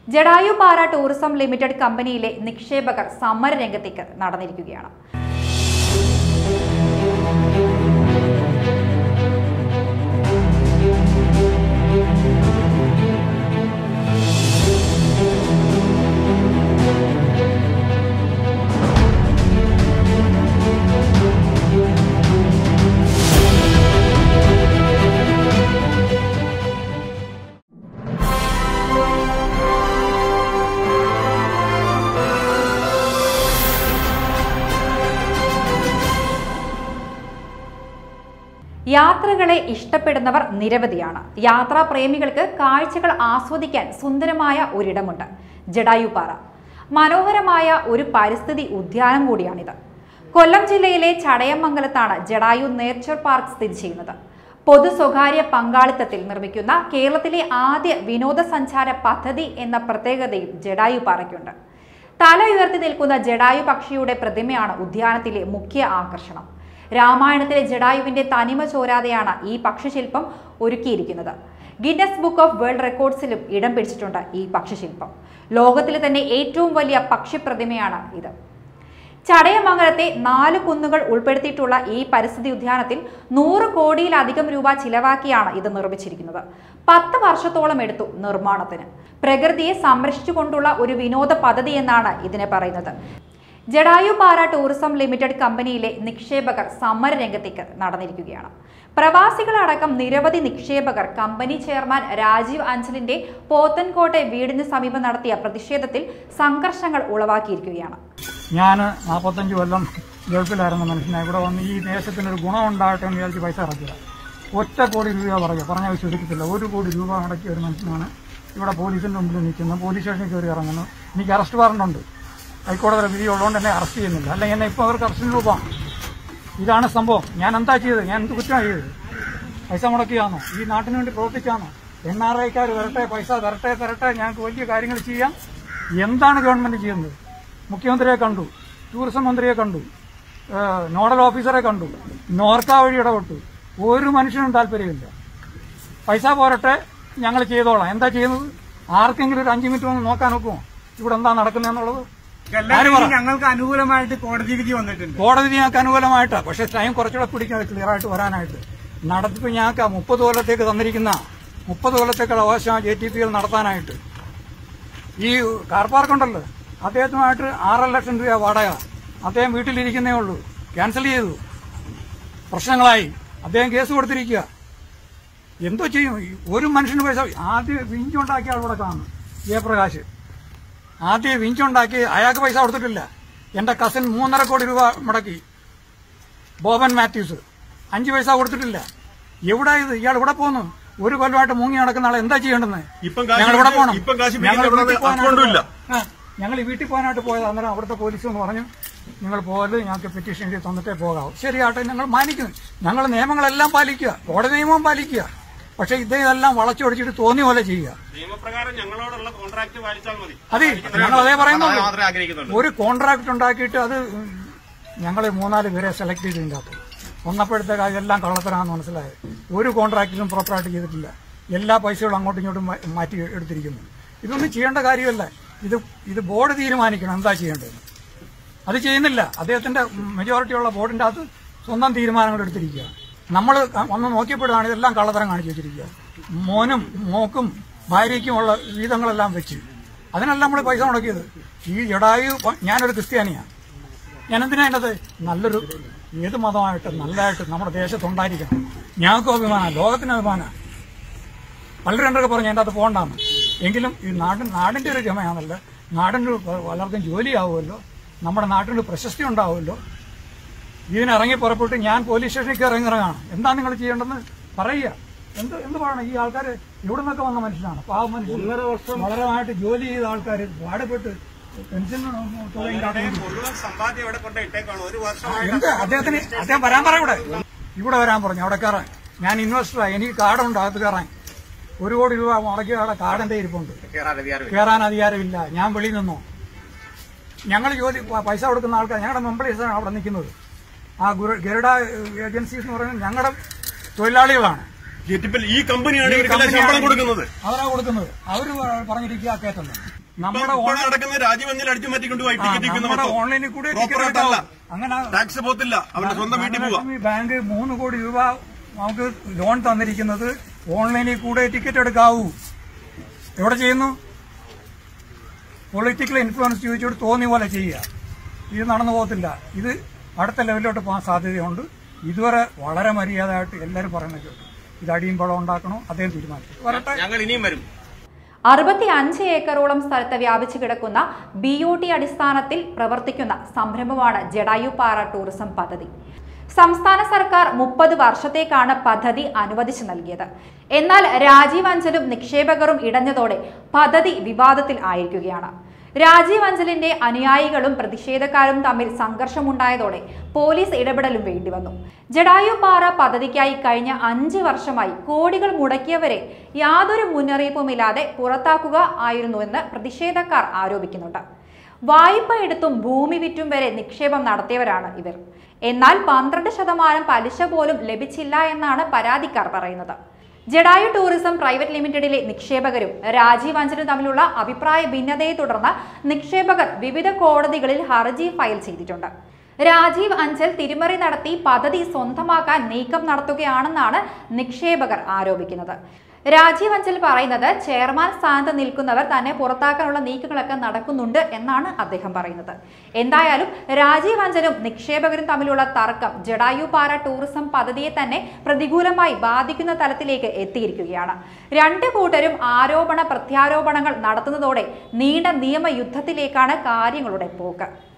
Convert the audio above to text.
ജഡായു പാറ tourism limited കമ്പനിയിലെ നിക്ഷേപകർ സമരരംഗത്തേക്ക് നടന്നിരിക്കുകയാണ് യാത്രകളെ ഇഷ്ടപ്പെടുന്നവർ നിരവധിയാണ് യാത്രാ പ്രേമികൾക്ക് കാഴ്ചകൾ ആസ്വദിക്കാൻ സുന്ദരമായ ഒരിടമുണ്ട് ജഡായുപാറ മനോഹരമായ ഒരു പരിസ്ഥിതി ഉദ്യാനം കൂടിയാണിത് കൊല്ലം ജില്ലയിലെ ചടയമംഗലത്താണ് ജഡായു നേച്ചർ പാർക്ക് സ്ഥിതി ചെയ്യുന്നത് പൊതു സ്വകാര്യ പങ്കാളിത്തത്തിൽ നിർമ്മിക്കുന്ന കേരളത്തിലെ ആദ്യ വിനോദസഞ്ചാര പദ്ധതി എന്ന പ്രത്യേകതയും ജഡായു പാറയ്ക്കുണ്ട് തല ഉയർത്തി നിൽക്കുന്ന ജഡായു പക്ഷിയുടെ പ്രതിമയാണ് ഉദ്യാനത്തിലെ മുഖ്യ ആകർഷണം രാമായണത്തിലെ ജഡായുവിന്റെ തനിമ ചോരാതെയാണ് ഈ പക്ഷിശില്പം ഒരുക്കിയിരിക്കുന്നത് ഗിന്നസ് ബുക്ക് ഓഫ് വേൾഡ് റെക്കോർഡ്സിലും ഇടം പിടിച്ചിട്ടുണ്ട് ഈ പക്ഷിശില്പം ലോകത്തിലെ തന്നെ ഏറ്റവും വലിയ പക്ഷി പ്രതിമയാണ് ഇത് ചടയമംഗലത്തെ നാല് കുന്നുകൾ ഉൾപ്പെടുത്തിയിട്ടുള്ള ഈ പരിസ്ഥിതി ഉദ്യാനത്തിൽ നൂറ് കോടിയിലധികം രൂപ ചിലവാക്കിയാണ് ഇത് നിർമ്മിച്ചിരിക്കുന്നത് പത്ത് വർഷത്തോളം എടുത്തു നിർമ്മാണത്തിന് പ്രകൃതിയെ സംരക്ഷിച്ചുകൊണ്ടുള്ള ഒരു വിനോദ പദ്ധതി എന്നാണ് ഇതിനെ പറയുന്നത് ജഡായു പാറ ടൂറിസം ലിമിറ്റഡ് കമ്പനിയിലെ നിക്ഷേപകർ സമരരംഗത്തേക്ക് നടന്നിരിക്കുകയാണ് പ്രവാസികളടക്കം നിരവധി നിക്ഷേപകർ കമ്പനി ചെയർമാൻ രാജീവ് അഞ്ചലിന്റെ പോത്തൻകോട്ടെ വീടിന് സമീപം നടത്തിയ പ്രതിഷേധത്തിൽ സംഘർഷങ്ങൾ ഉളവാക്കിയിരിക്കുകയാണ് ഞാൻ നാൽപ്പത്തഞ്ച് കൊല്ലം ഗൾഫിലായിരുന്ന മനുഷ്യനെ ഇവിടെ വന്ന് ഈ ദേശത്തിനൊരു ഗുണം ഉണ്ടാകട്ടെ എന്ന് വിചാരിച്ച് പൈസ ഇറക്കില്ല ഒറ്റ കോടി രൂപ പറയുക പറഞ്ഞാൽ വിശ്വസിക്കത്തില്ല ഒരു കോടി രൂപ അടക്കിയ ഒരു മനുഷ്യനാണ് ഇവിടെ പോലീസിന്റെ മുമ്പിൽ നിൽക്കുന്നത് പോലീസ് സ്റ്റേഷനിൽ കയറി ഇറങ്ങുന്നു എനിക്ക് അറസ്റ്റ് വാറണ്ട് ഉണ്ട് ഹൈക്കോടതിയുടെ വിധി ഉള്ളതുകൊണ്ട് എന്നെ അറസ്റ്റ് ചെയ്യുന്നില്ല അല്ലെങ്കിൽ എന്നെ ഇപ്പോൾ അവർക്ക് അറസ്റ്റിന് രൂപ ഇതാണ് സംഭവം ഞാൻ എന്താ ചെയ്തത് ഞാൻ എന്ത് കുറ്റമാണ് ചെയ്തത് പൈസ മുടക്കിയാണോ ഈ നാട്ടിന് വേണ്ടി പ്രവർത്തിച്ചാണോ എൻ ആർ ഐക്കാർ വരട്ടെ പൈസ തരട്ടെ തരട്ടെ ഞങ്ങൾക്ക് വലിയ കാര്യങ്ങൾ ചെയ്യാം എന്താണ് ഗവൺമെന്റ് ചെയ്യുന്നത് മുഖ്യമന്ത്രിയെ കണ്ടു ടൂറിസം മന്ത്രിയെ കണ്ടു ഏഹ് നോഡൽ ഓഫീസറെ കണ്ടു നോർക്ക വഴി ഇടപെട്ടു ഒരു മനുഷ്യനും താല്പര്യമില്ല പൈസ പോരട്ടെ ഞങ്ങൾ ചെയ്തോളാം എന്താ ചെയ്യുന്നത് ആർക്കെങ്കിലും ഒരു അഞ്ചു മിനിറ്റ് വന്ന് നോക്കാൻ നോക്കുമോ ഇവിടെ എന്താ നടക്കുന്നതെന്നുള്ളത് ആര് പറ? ഞങ്ങൾക്ക് അനുകൂലമായിട്ട് കോടതി വിധി വന്നിട്ടുണ്ട് കോടതി ഞങ്ങൾക്ക് അനുകൂലമായിട്ടാ പക്ഷെ ടൈം കുറച്ചുകൂടെ പിടിക്കുന്നത് ക്ലിയർ ആയിട്ട് വരാനായിട്ട് നടത്തിപ്പ് ഞങ്ങൾക്ക് മുപ്പത് കൊല്ലത്തേക്ക് തന്നിരിക്കുന്ന മുപ്പത് കൊല്ലത്തേക്കുള്ള അവകാശം ജെ ടി പികൾ നടത്താനായിട്ട് ഈ കാർ പാർക്ക് ഉണ്ടല്ലോ അദ്ദേഹത്തിനുമായിട്ട് ആറര ലക്ഷം രൂപ വാടക അദ്ദേഹം വീട്ടിലിരിക്കുന്നേ ഉള്ളൂ ക്യാൻസൽ ചെയ്തു പ്രശ്നങ്ങളായി അദ്ദേഹം കേസ് കൊടുത്തിരിക്കുക എന്തോ ചെയ്യും ഈ ഒരു മനുഷ്യന് പൈസ ആദ്യം വിഞ്ചുണ്ടാക്കിയ ആളിവിടെ കാണുന്നു ജയപ്രകാശ് ആദ്യം വിഞ്ചുണ്ടാക്കി അയാൾക്ക് പൈസ കൊടുത്തിട്ടില്ല എന്റെ കസിൻ മൂന്നര കോടി രൂപ മുടക്കി ബോബൻ മാത്യൂസ് അഞ്ച് പൈസ കൊടുത്തിട്ടില്ല എവിടെ ഇത് ഇയാൾ ഇവിടെ പോകുന്നു ഒരു കൊല്ലമായിട്ട് മുങ്ങി നടക്കുന്ന ആളെ എന്താ ചെയ്യേണ്ടത് ഇപ്പം കാശ് ഞങ്ങൾ ഇവിടെ പിടിക്കാൻ- പോകണം ഇപ്പം കാശ് ഞങ്ങൾ പിടിക്കാൻ വീട്ടിൽ ഇവിടെ പോകാനായിട്ട് അക്കൗണ്ടും ഇല്ല. ആ, ഞങ്ങൾ ഈ വീട്ടിൽ പോകാനായിട്ട് പോയത് അന്നേരം അവിടുത്തെ പോലീസ് എന്ന് പറഞ്ഞു നിങ്ങൾ പോകല് ഞങ്ങൾക്ക് പെറ്റീഷൻ എഴുതി തന്നിട്ടേ പോകാവൂ ശരിയാട്ടെ ഞങ്ങൾ മാനിക്കുന്നു ഞങ്ങൾ നിയമങ്ങളെല്ലാം പാലിക്കുക കോടതി നിയമവും പാലിക്കുക പക്ഷെ ഇതെല്ലാം വളച്ചൊടിച്ചിട്ട് തോന്നിയ പോലെ ചെയ്യുക നിയമപ്രകാരം ഞങ്ങളോടുള്ള കോൺട്രാക്ട് പാലിച്ചാൽ മതി അതെ ഞങ്ങൾ അതേ പറയുന്നുള്ളൂ മാത്രമേ ആഗ്രഹിക്കുന്നുള്ളൂ ഒരു കോൺട്രാക്ട് ഉണ്ടാക്കിയിട്ട് അത് ഞങ്ങൾ മൂന്നാല് പേരെ സെലക്ട് ചെയ്തിട്ടുണ്ട് അത് വന്നപ്പോഴത്തേക്ക് അതെല്ലാം കള്ളത്തരാന്ന് മനസ്സിലായത് ഒരു കോൺട്രാക്റ്റിലും പ്രോപ്പറായിട്ട് ചെയ്തിട്ടില്ല എല്ലാ പൈസകളും അങ്ങോട്ടും ഇങ്ങോട്ടും മാ- മാറ്റി എടുത്തിരിക്കുന്നു ഇതൊന്നും ചെയ്യേണ്ട കാര്യമല്ല ഇത് ഇത് ബോർഡ് തീരുമാനിക്കണം എന്താ ചെയ്യേണ്ടത് അത് ചെയ്യുന്നില്ല അദ്ദേഹത്തിന്റെ മെജോറിറ്റി ഉള്ള ബോർഡിന്റെ അകത്ത് സ്വന്തം തീരുമാനങ്ങൾ എടുത്തിരിക്കുക നമ്മൾ വന്ന് നോക്കിയപ്പോഴാണ് ഇതെല്ലാം കള്ളത്തരം കാണിച്ചു വെച്ചിരിക്കുക മോനും മോക്കും ഭാര്യയ്ക്കുമുള്ള വീതങ്ങളെല്ലാം വെച്ച് അതിനെല്ലാം നമ്മൾ പൈസ മുടക്കിയത് ഈ ജഡായു ഞാനൊരു ക്രിസ്ത്യാനിയാണ് ഞാൻ എന്തിനാ അതിനകത്ത് നല്ലൊരു ഏത് മതമായിട്ട് നല്ലതായിട്ട് നമ്മുടെ ദേശത്തുണ്ടായിരിക്കണം ഞങ്ങൾക്കും അഭിമാനം ലോകത്തിന് അഭിമാനം പലരും എന്തൊക്കെ പറഞ്ഞു അതിൻ്റെ അകത്ത് പോകണ്ടാന്ന് എങ്കിലും ഈ നാടിൻ നാടിന്റെ ഒരു ഗമയാണല്ലോ നാടിന് പലർക്കും ജോലിയാവുമല്ലോ നമ്മുടെ നാട്ടിന് പ്രശസ്തി ഉണ്ടാവുമല്ലോ ഇതിനിറങ്ങി പുറപ്പെട്ട് ഞാൻ പോലീസ് സ്റ്റേഷനിൽ ഇറങ്ങി ഇറങ്ങാണ് എന്താ നിങ്ങൾ ചെയ്യേണ്ടതെന്ന് പറയുക എന്ത് എന്ത് പറയണം ഈ ആൾക്കാർ ഇവിടെ നിന്നൊക്കെ വന്ന മനുഷ്യനാണ് പാവ മനുഷ്യൻ വളരെയായിട്ട് ജോലി ചെയ്ത ആൾക്കാർ പാടുപെട്ട് പെൻഷൻ തുകയും കാട്ടുന്നു മുഴുവൻ സമ്പാദ്യം ഇവിടെ കൊണ്ട് ഇട്ടേക്കാണ് ഒരു വർഷമായിട്ട് എന്ത് അദ്ദേഹത്തിന് അദ്ദേഹം വരാൻ പറ ഇവിടെ ഇവിടെ വരാൻ പറഞ്ഞു അവിടെ കയറാൻ ഞാൻ ഇൻവെസ്റ്ററായി എനിക്ക് കാർഡുണ്ട് അകത്ത് കയറാൻ ഒരു കോടി രൂപ മുടക്കിയ അവിടെ കാർഡ് എന്റെ ഇരിപ്പുണ്ട് കയറാൻ അധികാരമില്ല കയറാൻ അധികാരമില്ല ഞാൻ വെളിയിൽ നിന്നോ ഞങ്ങൾ ജോലി പ- പൈസ കൊടുക്കുന്ന ആൾക്കാർ ഞങ്ങളുടെ മെമ്പറേഴ്സാണ് അവിടെ നിൽക്കുന്നത് ആ ഗുരു- ഗരുഡ ഏജൻസീസ് എന്ന് പറയുന്നത് ഞങ്ങളുടെ തൊഴിലാളികളാണ് ഈ കമ്പനിയാണ് ഈ ഇവർക്കെല്ലാം കമ്പനിയാണ് ശമ്പളം കൊടുക്കുന്നത് അവരാ കൊടുക്കുന്നത് അവർ പറഞ്ഞിരിക്കുക കയറ്റുന്നത് നമ്മുടെ ഇപ്പോൾ ഓൺ- നടക്കുന്ന രാജ്യം എന്നിൽ അടിച്ചു മാറ്റിക്കൊണ്ട് പോയി ആ, ടിക്കറ്റ് വിൽക്കുന്ന നമ്മുടെ മൊത്തം. ഓൺലൈനിൽ കൂടെ Proper ടിക്കറ്റ് ആയിട്ടല്ല. എടുക്കാം. അങ്ങനെ ടാക്സ് പോത്തില്ല അവരുടെ സ്വന്തം വീട്ടിൽ പോവാ ധനലക്ഷ്മി ബാങ്ക് മൂന്ന് കോടി രൂപ നമുക്ക് ലോൺ തന്നിരിക്കുന്നത് ഓൺലൈനിൽ കൂടെ ടിക്കറ്റ് എടുക്കാവൂ എവിടെ ചെയ്യുന്നു പൊളിറ്റിക്കൽ ഇൻഫ്ലുവൻസ് ചോദിച്ചോട് തോന്നിയ പോലെ ചെയ്യുക ഇത് നടന്നു പോകത്തില്ല ഇത് അടുത്ത ലെവലിലോട്ട് പോകാൻ സാധ്യതയുണ്ട് ഇതുവരെ വളരെ മര്യാദയായിട്ട് എല്ലാവരും പറയുന്നത് കേട്ടു ഇത് അടിയും പഴം ഉണ്ടാക്കണോ അദ്ദേഹം തീരുമാനിച്ചു വരട്ടെ ഞങ്ങൾ ഇനിയും വരും അറുപത്തി അഞ്ച് ഏക്കറോളം സ്ഥലത്ത് വ്യാപിച്ചു കിടക്കുന്ന ബി ഒ ടി അടിസ്ഥാനത്തിൽ പ്രവർത്തിക്കുന്ന സംരംഭമാണ് ജഡായുപാറ ടൂറിസം പദ്ധതി സംസ്ഥാന സർക്കാർ മുപ്പത് വർഷത്തേക്കാണ് പദ്ധതി അനുവദിച്ചു നൽകിയത് എന്നാൽ രാജീവ് അഞ്ചലും നിക്ഷേപകരും ഇടഞ്ഞതോടെ പദ്ധതി വിവാദത്തിൽ ആയിരിക്കുകയാണ് രാജീവ് അഞ്ചലിന്റെ അനുയായികളും പ്രതിഷേധക്കാരും തമ്മിൽ സംഘർഷമുണ്ടായതോടെ പോലീസ് ഇടപെടലും വേണ്ടിവന്നു ജഡായുപാറ പദ്ധതിക്കായി കഴിഞ്ഞ അഞ്ച് വർഷമായി കോടികൾ മുടക്കിയവരെ യാതൊരു മുന്നറിയിപ്പുമില്ലാതെ പുറത്താക്കുക ആയിരുന്നുവെന്ന് പ്രതിഷേധക്കാർ ആരോപിക്കുന്നുണ്ട് വായ്പ എടുത്തും ഭൂമി വിറ്റും വരെ നിക്ഷേപം നടത്തിയവരാണ് ഇവർ എന്നാൽ പന്ത്രണ്ട് ശതമാനം പലിശ പോലും ലഭിച്ചില്ല എന്നാണ് പരാതിക്കാർ പറയുന്നത് ജഡായു ടൂറിസം പ്രൈവറ്റ് ലിമിറ്റഡിലെ നിക്ഷേപകരും രാജീവ് അഞ്ചലും തമ്മിലുള്ള അഭിപ്രായ ഭിന്നതയെ തുടർന്ന് നിക്ഷേപകർ വിവിധ കോടതികളിൽ ഹർജി ഫയൽ ചെയ്തിട്ടുണ്ട് രാജീവ് അഞ്ചൽ തിരിമറി നടത്തി പദ്ധതി സ്വന്തമാക്കാൻ നീക്കം നടത്തുകയാണെന്നാണ് നിക്ഷേപകർ ആരോപിക്കുന്നത് രാജീവ് അഞ്ചൽ പറയുന്നത് ചെയർമാൻ സ്ഥാനത്ത് നിൽക്കുന്നവർ തന്നെ പുറത്താക്കാനുള്ള നീക്കങ്ങളൊക്കെ നടക്കുന്നുണ്ട് എന്നാണ് അദ്ദേഹം പറയുന്നത് എന്തായാലും രാജീവ് അഞ്ചലും നിക്ഷേപകരും തമ്മിലുള്ള തർക്കം ജഡായുപാറ ടൂറിസം പദ്ധതിയെ തന്നെ പ്രതികൂലമായി ബാധിക്കുന്ന തലത്തിലേക്ക് എത്തിയിരിക്കുകയാണ് രണ്ട് കൂട്ടരും ആരോപണ പ്രത്യാരോപണങ്ങൾ നടത്തുന്നതോടെ നീണ്ട നിയമയുദ്ധത്തിലേക്കാണ് കാര്യങ്ങളുടെ പോക്ക്